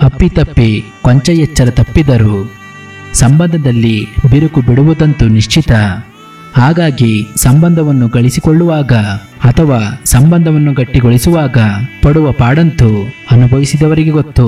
ಅಪ್ಪಿತಪ್ಪಿ ಕೊಂಚ ಎಚ್ಚರ ತಪ್ಪಿದರು ಸಂಬಂಧದಲ್ಲಿ ಬಿರುಕು ಬಿಡುವುದಂತೂ ನಿಶ್ಚಿತ ಹಾಗಾಗಿ ಸಂಬಂಧವನ್ನು ಗಳಿಸಿಕೊಳ್ಳುವಾಗ ಅಥವಾ ಸಂಬಂಧವನ್ನು ಗಟ್ಟಿಗೊಳಿಸುವಾಗ ಪಡುವ ಪಾಡಂತೂ ಅನುಭವಿಸಿದವರಿಗೆ ಗೊತ್ತು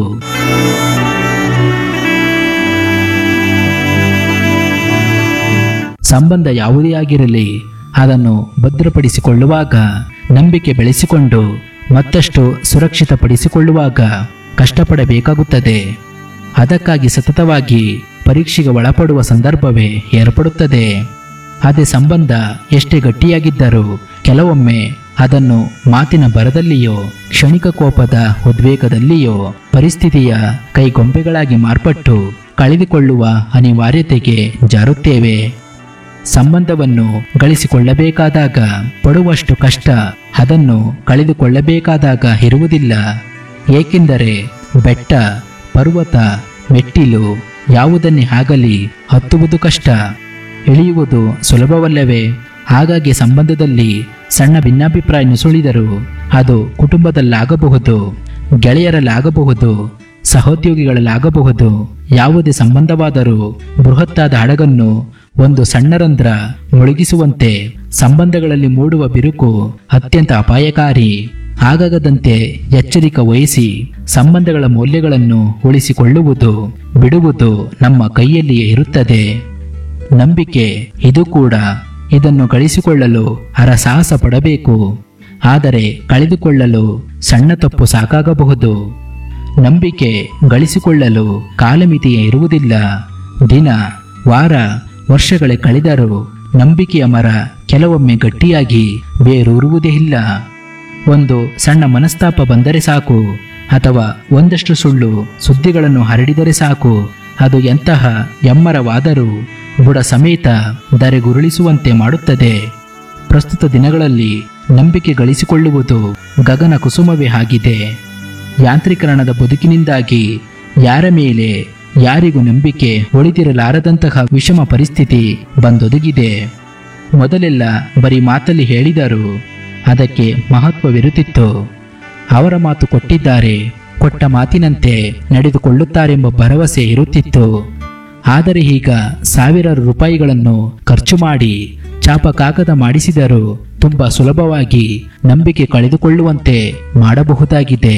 ಸಂಬಂಧ ಯಾವುದೇ ಆಗಿರಲಿ ಅದನ್ನು ಭದ್ರಪಡಿಸಿಕೊಳ್ಳುವಾಗ ನಂಬಿಕೆ ಬೆಳೆಸಿಕೊಂಡು ಮತ್ತಷ್ಟು ಸುರಕ್ಷಿತಪಡಿಸಿಕೊಳ್ಳುವಾಗ ಕಷ್ಟಪಡಬೇಕಾಗುತ್ತದೆ ಅದಕ್ಕಾಗಿ ಸತತವಾಗಿ ಪರೀಕ್ಷೆಗೆ ಒಳಪಡುವ ಸಂದರ್ಭವೇ ಏರ್ಪಡುತ್ತದೆ ಅದೇ ಸಂಬಂಧ ಎಷ್ಟೇ ಗಟ್ಟಿಯಾಗಿದ್ದರೂ ಕೆಲವೊಮ್ಮೆ ಅದನ್ನು ಮಾತಿನ ಬರದಲ್ಲಿಯೋ ಕ್ಷಣಿಕ ಕೋಪದ ಉದ್ವೇಗದಲ್ಲಿಯೋ ಪರಿಸ್ಥಿತಿಯ ಕೈಗೊಂಬೆಗಳಾಗಿ ಮಾರ್ಪಟ್ಟು ಕಳೆದುಕೊಳ್ಳುವ ಅನಿವಾರ್ಯತೆಗೆ ಜಾರುತ್ತೇವೆ ಸಂಬಂಧವನ್ನು ಗಳಿಸಿಕೊಳ್ಳಬೇಕಾದಾಗ ಪಡುವಷ್ಟು ಕಷ್ಟ ಅದನ್ನು ಕಳೆದುಕೊಳ್ಳಬೇಕಾದಾಗ ಇರುವುದಿಲ್ಲ ಏಕೆಂದರೆ ಬೆಟ್ಟ ಪರ್ವತ ಮೆಟ್ಟಿಲು ಯಾವುದನ್ನೇ ಆಗಲಿ ಹತ್ತುವುದು ಕಷ್ಟ ಇಳಿಯುವುದು ಸುಲಭವಲ್ಲವೇ ಹಾಗಾಗಿ ಸಂಬಂಧದಲ್ಲಿ ಸಣ್ಣ ಭಿನ್ನಾಭಿಪ್ರಾಯ ನುಸುಳಿದರೂ ಅದು ಕುಟುಂಬದಲ್ಲಾಗಬಹುದು ಗೆಳೆಯರಲ್ಲಾಗಬಹುದು ಸಹೋದ್ಯೋಗಿಗಳಲ್ಲಾಗಬಹುದು ಯಾವುದೇ ಸಂಬಂಧವಾದರೂ ಬೃಹತ್ತಾದ ಹಡಗನ್ನು ಒಂದು ಸಣ್ಣ ರಂಧ್ರ ಮುಳುಗಿಸುವಂತೆ ಸಂಬಂಧಗಳಲ್ಲಿ ಮೂಡುವ ಬಿರುಕು ಅತ್ಯಂತ ಅಪಾಯಕಾರಿ ಹಾಗಾಗದಂತೆ ಎಚ್ಚರಿಕೆ ವಹಿಸಿ ಸಂಬಂಧಗಳ ಮೌಲ್ಯಗಳನ್ನು ಉಳಿಸಿಕೊಳ್ಳುವುದು ಬಿಡುವುದು ನಮ್ಮ ಕೈಯಲ್ಲಿಯೇ ಇರುತ್ತದೆ ನಂಬಿಕೆ ಇದು ಕೂಡ ಇದನ್ನು ಗಳಿಸಿಕೊಳ್ಳಲು ಹರಸಾಹಸ ಪಡಬೇಕು ಆದರೆ ಕಳೆದುಕೊಳ್ಳಲು ಸಣ್ಣ ತಪ್ಪು ಸಾಕಾಗಬಹುದು ನಂಬಿಕೆ ಗಳಿಸಿಕೊಳ್ಳಲು ಕಾಲಮಿತಿಯೇ ಇರುವುದಿಲ್ಲ ದಿನ ವಾರ ವರ್ಷಗಳೇ ಕಳೆದರೂ ನಂಬಿಕೆಯ ಮರ ಕೆಲವೊಮ್ಮೆ ಗಟ್ಟಿಯಾಗಿ ಬೇರೂರುವುದೇ ಇಲ್ಲ ಒಂದು ಸಣ್ಣ ಮನಸ್ತಾಪ ಬಂದರೆ ಸಾಕು ಅಥವಾ ಒಂದಷ್ಟು ಸುಳ್ಳು ಸುದ್ದಿಗಳನ್ನು ಹರಡಿದರೆ ಸಾಕು ಅದು ಎಂತಹ ಎಮ್ಮರವಾದರೂ ಬುಡ ಸಮೇತ ಧರೆಗುರುಳಿಸುವಂತೆ ಮಾಡುತ್ತದೆ ಪ್ರಸ್ತುತ ದಿನಗಳಲ್ಲಿ ನಂಬಿಕೆ ಗಳಿಸಿಕೊಳ್ಳುವುದು ಗಗನ ಕುಸುಮವೇ ಆಗಿದೆ ಯಾಂತ್ರೀಕರಣದ ಬದುಕಿನಿಂದಾಗಿ ಯಾರ ಮೇಲೆ ಯಾರಿಗೂ ನಂಬಿಕೆ ಉಳಿದಿರಲಾರದಂತಹ ವಿಷಮ ಪರಿಸ್ಥಿತಿ ಬಂದೊದಗಿದೆ ಮೊದಲೆಲ್ಲ ಬರೀ ಮಾತಲ್ಲಿ ಹೇಳಿದರು ಅದಕ್ಕೆ ಮಹತ್ವವಿರುತ್ತಿತ್ತು ಅವರ ಮಾತು ಕೊಟ್ಟಿದ್ದಾರೆ ಕೊಟ್ಟ ಮಾತಿನಂತೆ ನಡೆದುಕೊಳ್ಳುತ್ತಾರೆಂಬ ಭರವಸೆ ಇರುತ್ತಿತ್ತು ಆದರೆ ಈಗ ಸಾವಿರಾರು ರೂಪಾಯಿಗಳನ್ನು ಖರ್ಚು ಮಾಡಿ ಚಾಪ ಕಾಗದ ಮಾಡಿಸಿದರೂ ತುಂಬಾ ಸುಲಭವಾಗಿ ನಂಬಿಕೆ ಕಳೆದುಕೊಳ್ಳುವಂತೆ ಮಾಡಬಹುದಾಗಿದೆ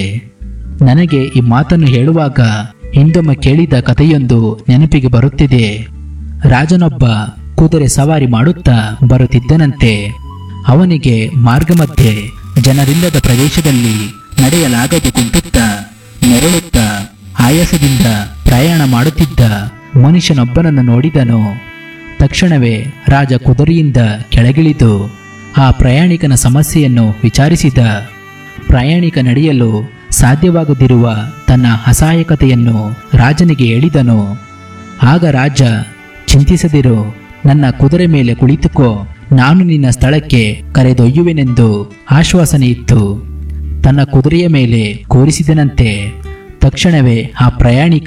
ನನಗೆ ಈ ಮಾತನ್ನು ಹೇಳುವಾಗ ಹಿಂದೊಮ್ಮೆ ಕೇಳಿದ ಕಥೆಯೊಂದು ನೆನಪಿಗೆ ಬರುತ್ತಿದೆ ರಾಜನೊಬ್ಬ ಕುದುರೆ ಸವಾರಿ ಮಾಡುತ್ತಾ ಬರುತ್ತಿದ್ದನಂತೆ ಅವನಿಗೆ ಮಾರ್ಗ ಮಧ್ಯೆ ಜನರಿಲ್ಲದ ಪ್ರದೇಶದಲ್ಲಿ ನಡೆಯಲಾಗದೆ ಕುಂಟುತ್ತಾ ನೆರಳುತ್ತಾ ಆಯಾಸದಿಂದ ಪ್ರಯಾಣ ಮಾಡುತ್ತಿದ್ದ ಮನುಷ್ಯನೊಬ್ಬನನ್ನು ನೋಡಿದನು ತಕ್ಷಣವೇ ರಾಜ ಕುದುರೆಯಿಂದ ಕೆಳಗಿಳಿದು ಆ ಪ್ರಯಾಣಿಕನ ಸಮಸ್ಯೆಯನ್ನು ವಿಚಾರಿಸಿದ ಪ್ರಯಾಣಿಕ ನಡೆಯಲು ಸಾಧ್ಯವಾಗದಿರುವ ತನ್ನ ಅಸಹಾಯಕತೆಯನ್ನು ರಾಜನಿಗೆ ಹೇಳಿದನು ಆಗ ರಾಜ ಚಿಂತಿಸದಿರು ನನ್ನ ಕುದುರೆ ಮೇಲೆ ಕುಳಿತುಕೋ ನಾನು ನಿನ್ನ ಸ್ಥಳಕ್ಕೆ ಕರೆದೊಯ್ಯುವೆನೆಂದು ಆಶ್ವಾಸನೆ ಇತ್ತು ತನ್ನ ಕುದುರೆಯ ಮೇಲೆ ಕೂರಿಸಿದನಂತೆ ತಕ್ಷಣವೇ ಆ ಪ್ರಯಾಣಿಕ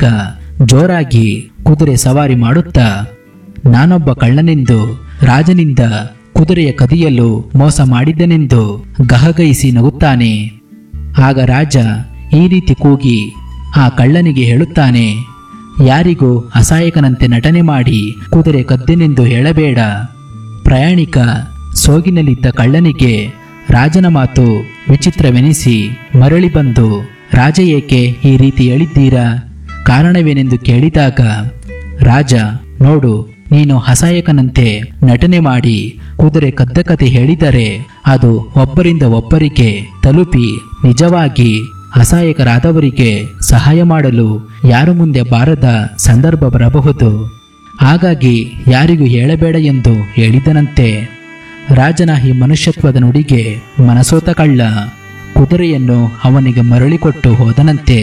ಜೋರಾಗಿ ಕುದುರೆ ಸವಾರಿ ಮಾಡುತ್ತಾ ನಾನೊಬ್ಬ ಕಳ್ಳನೆಂದು ರಾಜನಿಂದ ಕುದುರೆಯ ಕದಿಯಲು ಮೋಸ ಮಾಡಿದ್ದನೆಂದು ಗಹಗೈಸಿ ನಗುತ್ತಾನೆ ಆಗ ರಾಜ ಈ ರೀತಿ ಕೂಗಿ ಆ ಕಳ್ಳನಿಗೆ ಹೇಳುತ್ತಾನೆ ಯಾರಿಗೂ ಅಸಹಾಯಕನಂತೆ ನಟನೆ ಮಾಡಿ ಕುದುರೆ ಕದ್ದೆನೆಂದು ಹೇಳಬೇಡ ಪ್ರಯಾಣಿಕ ಸೋಗಿನಲ್ಲಿದ್ದ ಕಳ್ಳನಿಗೆ ರಾಜನ ಮಾತು ವಿಚಿತ್ರವೆನಿಸಿ ಮರಳಿ ಬಂದು ರಾಜ ಏಕೆ ಈ ರೀತಿ ಹೇಳಿದ್ದೀರಾ ಕಾರಣವೇನೆಂದು ಕೇಳಿದಾಗ ರಾಜ ನೋಡು ನೀನು ಅಸಹಾಯಕನಂತೆ ನಟನೆ ಮಾಡಿ ಕುದುರೆ ಕದ್ದ ಕತೆ ಹೇಳಿದರೆ ಅದು ಒಬ್ಬರಿಂದ ಒಬ್ಬರಿಗೆ ತಲುಪಿ ನಿಜವಾಗಿ ಅಸಹಾಯಕರಾದವರಿಗೆ ಸಹಾಯ ಮಾಡಲು ಯಾರು ಮುಂದೆ ಬಾರದ ಸಂದರ್ಭ ಬರಬಹುದು ಹಾಗಾಗಿ ಯಾರಿಗೂ ಹೇಳಬೇಡ ಎಂದು ಹೇಳಿದನಂತೆ ರಾಜನ ಈ ಮನುಷ್ಯತ್ವದ ನುಡಿಗೆ ಮನಸೋತ ಕಳ್ಳ ಕುದುರೆಯನ್ನು ಅವನಿಗೆ ಮರಳಿಕೊಟ್ಟು ಹೋದನಂತೆ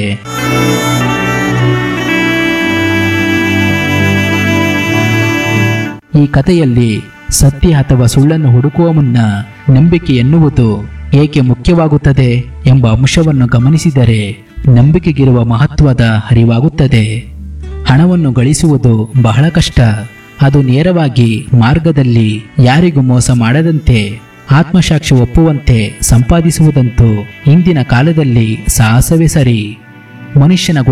ಈ ಕಥೆಯಲ್ಲಿ ಸತ್ಯ ಅಥವಾ ಸುಳ್ಳನ್ನು ಹುಡುಕುವ ಮುನ್ನ ನಂಬಿಕೆ ಎನ್ನುವುದು ಏಕೆ ಮುಖ್ಯವಾಗುತ್ತದೆ ಎಂಬ ಅಂಶವನ್ನು ಗಮನಿಸಿದರೆ ನಂಬಿಕೆಗಿರುವ ಮಹತ್ವದ ಅರಿವಾಗುತ್ತದೆ ಹಣವನ್ನು ಗಳಿಸುವುದು ಬಹಳ ಕಷ್ಟ ಅದು ನೇರವಾಗಿ ಮಾರ್ಗದಲ್ಲಿ ಯಾರಿಗೂ ಮೋಸ ಮಾಡದಂತೆ ಆತ್ಮಸಾಕ್ಷಿ ಒಪ್ಪುವಂತೆ ಸಂಪಾದಿಸುವುದಂತೂ ಇಂದಿನ ಕಾಲದಲ್ಲಿ ಸಾಹಸವೇ ಸರಿ ಮನುಷ್ಯನ